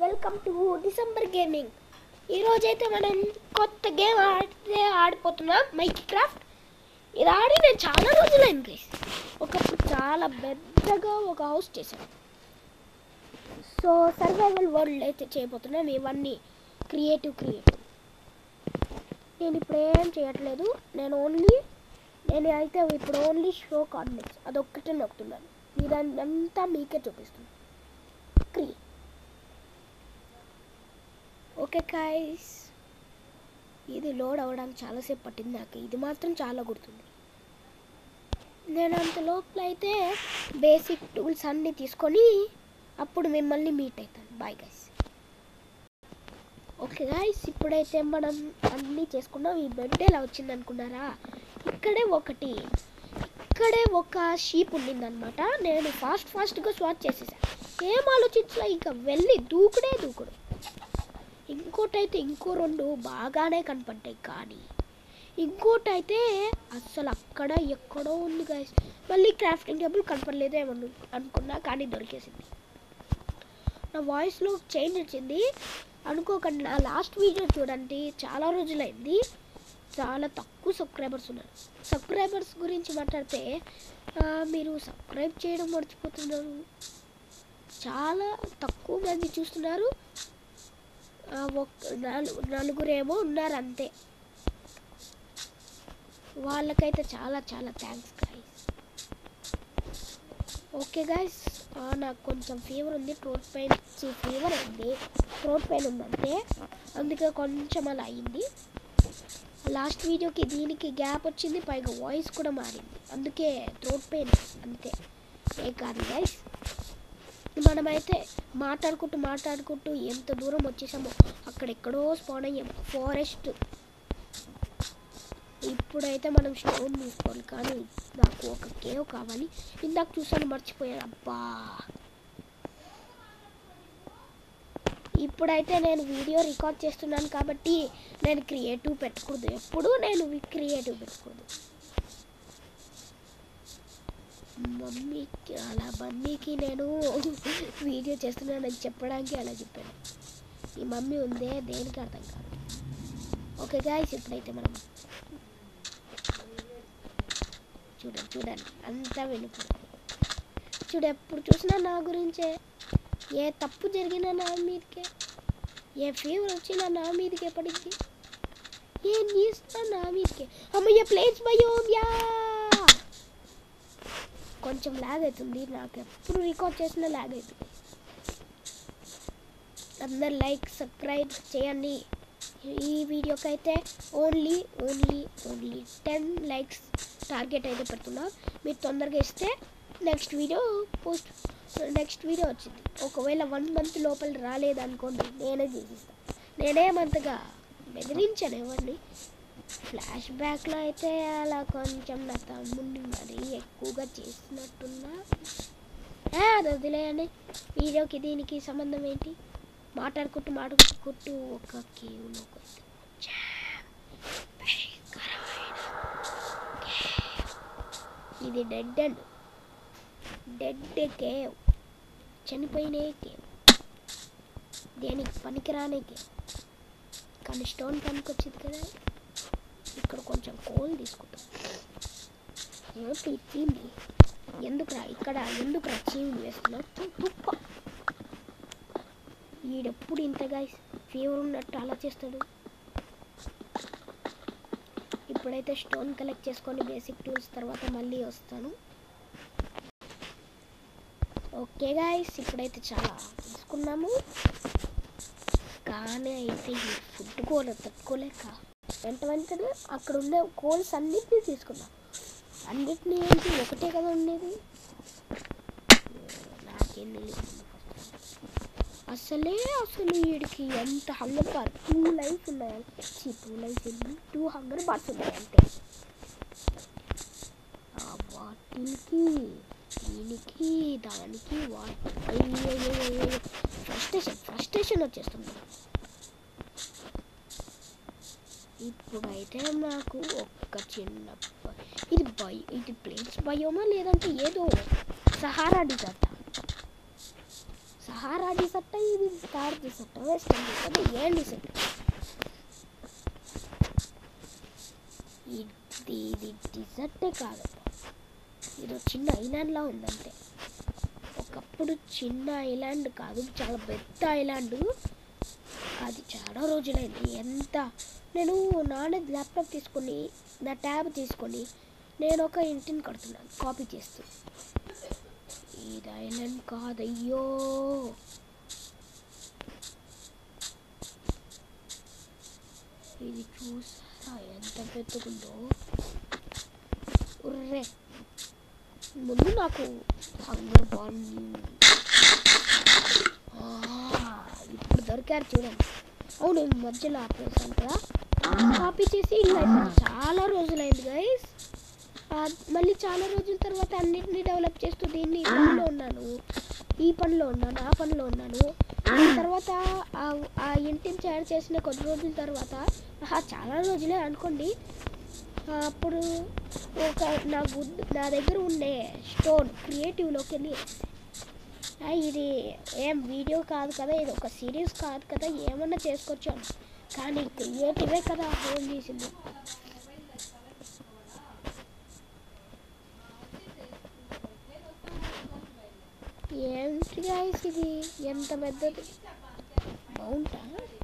Welcome to December gaming ఈరోజైతే మనం కొత్త గేమ్ ఆడితే ఆడిపోతున్నాం మైక్ క్రాఫ్ట్ ఇది ఆడి నేను చాలా రోజులైంది గైస్ ఒకప్పుడు చాలా పెద్దగా ఒక హౌస్ చేశాను సో సర్వైవల్ వరల్డ్ అయితే చేయబోతున్నాం ఇవన్నీ క్రియేటివ్ క్రియేటివ్ నేను ఇప్పుడు ఏం చేయట్లేదు నేను ఓన్లీ నేను అయితే ఇప్పుడు ఓన్లీ షో కార్డినేట్స్ అదొక్కటే నొక్కుతున్నాను ఇదంతా అంతా మీకే చూపిస్తున్నాను క్రీ ఓకే కాయ్స్ ఇది లోడ్ అవ్వడానికి చాలాసేపు పట్టింది నాకు ఇది మాత్రం చాలా గుర్తుంది నేను అంత లోపల అయితే బేసిక్ టూల్స్ అన్నీ తీసుకొని అప్పుడు మిమ్మల్ని మీట్ అవుతాను బాయ్ గైస్ ఓకే గాయస్ ఇప్పుడైతే మనం అన్నీ చేసుకున్నాం ఈ బెడ్ ఎలా వచ్చింది అనుకున్నారా ఇక్కడే ఒకటి ఇక్కడే ఒక షీప్ ఉండిందనమాట నేను ఫాస్ట్ ఫాస్ట్గా స్వాట్ చేసేసాను ఏం ఆలోచించలే ఇంకా వెళ్ళి దూకుడే దూకుడు ఇంకోటి అయితే ఇంకో రెండు బాగానే కనపడ్డాయి కానీ ఇంకోటి అయితే అస్సలు అక్కడ ఎక్కడో ఉంది గాయస్ మళ్ళీ క్రాఫ్టింగ్ టేబుల్ కనపడలేదేమో అనుకున్నా కానీ దొరికేసింది నా వాయిస్లో చేంజ్ వచ్చింది అనుకోకండి నా లాస్ట్ వీడియో చూడండి చాలా రోజులైంది చాలా తక్కువ సబ్స్క్రైబర్స్ ఉన్నారు సబ్స్క్రైబర్స్ గురించి మాట్లాడితే ఆ, మీరు సబ్స్క్రైబ్ చేయడం మర్చిపోతున్నారు చాలా తక్కువ మంది చూస్తున్నారు ఆ, ఒక్ నాలుగు నలుగురేమో ఉన్నారు అంతే వాళ్ళకైతే చాలా చాలా థ్యాంక్స్ గాయస్ ఓకే గాయస్ నాకు కొంచెం ఫీవర్ ఉంది థ్రోట్ పెయిన్ ఫీవర్ అయింది థ్రోట్ పెయిన్ ఉందంటే అందుకే కొంచెం అలా అయింది లాస్ట్ వీడియోకి దీనికి గ్యాప్ వచ్చింది పైగా వాయిస్ కూడా మారింది అందుకే థ్రోట్ పెయిన్ అంతే ఏ కాదు గైస్ మనమైతే మాట్లాడుకుంటూ మాట్లాడుకుంటూ ఎంత దూరం వచ్చేసామో అక్కడెక్కడో స్పాన్ అయ్యాం ఫారెస్ట్ ఇప్పుడైతే మనం స్టోన్ తీసుకోవాలి కానీ నాకు ఒక కేవ్ కావాలి ఇందాక చూసాను మర్చిపోయాను అబ్బా ఇప్పుడైతే నేను వీడియో రికార్డ్ చేస్తున్నాను కాబట్టి నేను క్రియేటివ్ పెట్టకూడదు ఎప్పుడూ నేను క్రియేటివ్ పెట్టకూడదు మమ్మీకి అలా మమ్మీకి నేను వీడియో చేస్తున్నానని చెప్పడానికి అలా చెప్పాను ఈ మమ్మీ ఉందే దేనికి అర్థం కాదు ఓకే గాయస్ ఇప్పుడైతే మనం చూడండి చూడండి అంతా వెళ్ళిపోయింది చూడు ఎప్పుడు చూసినా నా గురించే ఏ తప్పు జరిగినా నా మీదకే ఏ ఫీవర్ వచ్చినా నా మీదకే పడింది ఏ నీస్తా నా మీదకే అమ్మయ్య ప్లేస్ భయం యా కొంచెం లాగ్ అవుతుంది నాకు ఎప్పుడు రికార్డ్ చేసినా లాగ్ అవుతుంది అందరు లైక్ సబ్స్క్రైబ్ చేయండి ఈ వీడియోకి అయితే only only only ten likes target అయితే పెడుతున్నా మీరు తొందరగా ఇస్తే next video post next video వచ్చింది ఒకవేళ వన్ మంత్ లోపల రాలేదనుకోండి నేనే చేసిస్తాను నేనేమంతగా బెదిరించాను ఎవరిని ఫ్లాష్ బ్యాక్లో అయితే అలా కొంచెం నా తమ్ముడిని మరీ ఎక్కువగా చేసినట్టున్నా ఏ, అది వదిలేయండి వీడియోకి దీనికి సంబంధం ఏంటి మాట్లాడుకుంటూ మాట్లాడుకుంటూ ఒక కేవ్లోకి అయితే వచ్చాం. భయంకరమైన cave. ఇది డెడ్ అండ్ డెడ్ కేవ్ చనిపోయినే కేవ్ దేనికి పనికిరానే కేవ్ కానీ స్టోన్ పనికొచ్చింది కదా ఇక్కడ కొంచెం కోల్ తీసుకుంటాం ఏంటి చీమి ఎందుకురా ఇక్కడ ఎందుకురా చీమి వేస్తున్నావు తు- తుప్ప ఈడెప్పుడు ఇంతగా ఫీవర్ ఉన్నట్టు అలా చేస్తాడు ఇప్పుడైతే స్టోన్ కలెక్ట్ చేసుకొని బేసిక్ టూల్స్ తర్వాత మళ్ళీ వస్తాను ఓకే గాయస్ ఇప్పుడైతే చాలా తీసుకున్నాము కానీ అయితే ఈ ఫుడ్ కూడా తట్టుకోలేక వెంట వెంటనే అక్కడ ఉండే కోల్స్ అన్నిటినీ తీసుకున్నాం అన్నిటినీ ఏంటి ఒకటే కదా ఉండేది నాకేం తెలియదు అసలే అసలు వీడికి ఎంత హంగర్ బార్ టూ లైఫ్ ఉన్నాయంటే ఛీ టూ లైఫ్ ఉంది టూ హంగర్ బార్స్ ఉన్నాయంటే ఆ వాటికి దీనికి దానికి వాటి ఫ్రస్ట్రేషన్ ఫ్రస్ట్రేషన్ వచ్చేస్తుంది ఇప్పుడైతే నాకు ఒక్క చిన్న ప- ఇది బయో ఇది ప్లేన్స్ బయోమా లేదంటే ఏదో సహారా డిజార్ట్ సహారా కారా డిసెట్ ఇది కార్ డిసెట్ వెస్టర్న్ డిసెట్ ఏం డిసెట్ ఇది ఇది డిసెట్టే కాదు ఇది ఒక చిన్న ఐలాండ్లా ఉందంతే ఒకప్పుడు చిన్న ఐలాండ్ కాదు చాలా పెద్ద ఐలాండ్ అది చాలా రోజులైంది ఎంత నేను నాన్న ల్యాప్టాప్ తీసుకొని నా ట్యాబ్ తీసుకొని నేను ఒక ఇంటిని కడుతున్నాను కాపీ చేస్తూ ఇది ఐలాండ్ కాదయ్యో ఇది చూసారా ఎంత పెద్దగుందో ఉర్రే ముందు నాకు హంగర్ బాల్ ఇప్పుడు దొరికారు చూడండి అవును ఈ మధ్యలో ఆపేసాను కదా కాపీ చేసి ఇంకా అయిపోయింది. చాలా రోజులైంది గైస్ మళ్ళీ చాలా రోజుల తర్వాత అన్నిటిని డెవలప్ చేస్తూ దీన్ని ఈ పనిలో ఉన్నాను ఈ పనిలో ఉన్నాను ఆ పనిలో ఉన్నాను ఆ తర్వాత ఆ- ఆ ఇంటిని తయారు చేసిన కొద్ది రోజుల తర్వాత ఆహా, చాలా రోజులే అనుకోండి ఆ, అప్పుడు ఒక నా వుడ్ నా దగ్గర ఉండే స్టోన్ క్రియేటివ్లోకి వెళ్ళి ఆ, ఇది ఏం వీడియో కాదు కదా ఇది ఒక సిరీస్ కాదు కదా ఏమన్నా చేసుకోవచ్చు అని కానీ క్రియేటివే కదా ఫోన్ చేసింది ఏంటి guys ఇది ఎంత పెద్దది మౌంటా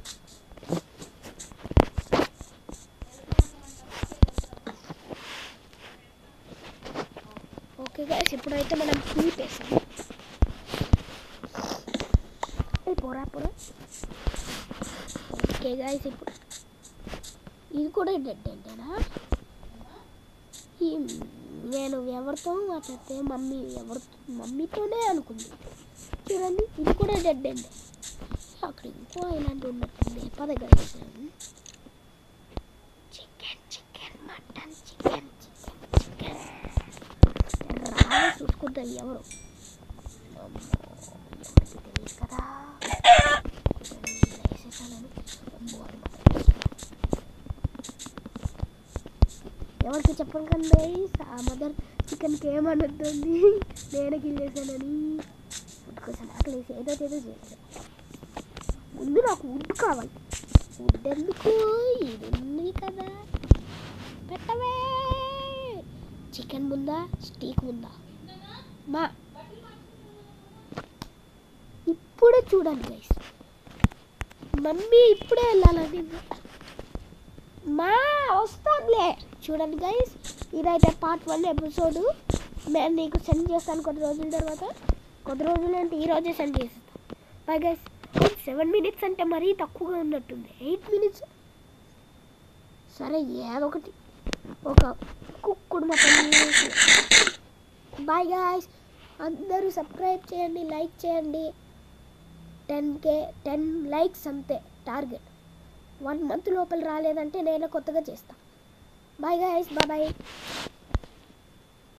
ఓకే గైస్ ఇప్పుడైతే మనం చూపేసాం ఏ పోరా పోరా ఓకే గైస్ ఇప్పుడు ఇది కూడా డెడ్ ఎండేనా ఈ నేను ఎవరితో మాట్లాడితే మమ్మీ ఎవరి మమ్మీతోనే అనుకుంది చూడండి ఇది కూడా డెడ్ ఎండ్ అక్కడ ఇంకో ఇలాంటి ఉన్నట్టుంది పద guys chicken chicken mutton chicken chicken chicken రా చూసుకుంటారు ఎవరు అమ్మో, ఎవరికి తెలియదు కదా వేసేసాను అమ్మో అది మాత్రం ఎవరికి చెప్పను కానీ ఆ మదర్ చికెన్కి ఏమనొద్దండి నేను గిల్లేసానని ఫుడ్ కోసం ఆకలేసి ఏదో ఏదో చేశాను ముందు నాకు వుడ్ కావాలి వుడ్ ఎందుకు ఇది ఉంది కదా పెట్టవే చికెన్ ముందా స్టీక్ ముందా మా ఇప్పుడే చూడండి గైస్ మమ్మీ ఇప్పుడే వెళ్ళాలని మా వస్తానులే చూడండి గైస్ ఇదైతే పార్ట్ వన్ ఎపిసోడ్ నేను నీకు సెండ్ చేస్తాను కొద్ది రోజుల తర్వాత కొద్ది రోజులు అంటే ఈ రోజే సెండ్ చేస్తాను బై గైస్ సెవెన్ మినిట్స్ అంటే మరీ తక్కువగా ఉన్నట్టుంది ఎయిట్ మినిట్స్ సరే ఏదో ఒకటి ఒక కుక్కుడు మటన్ బాయ్ గాయస్ అందరూ సబ్స్క్రైబ్ చేయండి లైక్ చేయండి టెన్ కే టెన్ లైక్స్ అంతే టార్గెట్ వన్ మంత్ లోపల రాలేదంటే నేను కొత్తగా చేస్తాను బాయ్ గాయస్ బాయ్ బాయ్